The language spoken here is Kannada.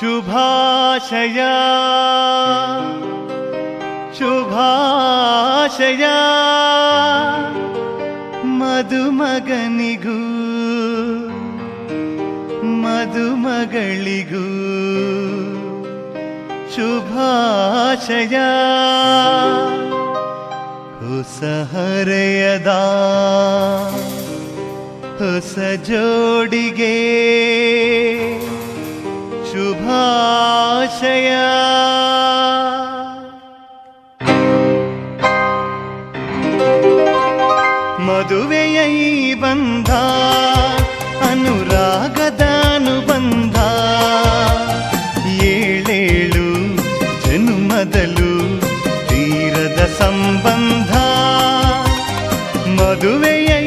ಶುಭಾಶಯ ಶುಭಾಶಯ ಮದುಮಗನಿಗೂ ಮದುಮಗಳಿಗೂ ಶುಭಾಶಯ ಹೊಸ ಹರೆಯದ ಹೊಸ ಜೋಡಿಗೆ ಶುಭಾಶಯ ಮದುವೆಯ ಈ ಬಂಧ ಅನುರಾಗದ ಅನುಬಂಧ ಏಳೇಳು ಜನುಮದಲು ತೀರದ ಸಂಬಂಧ ಮದುವೆಯ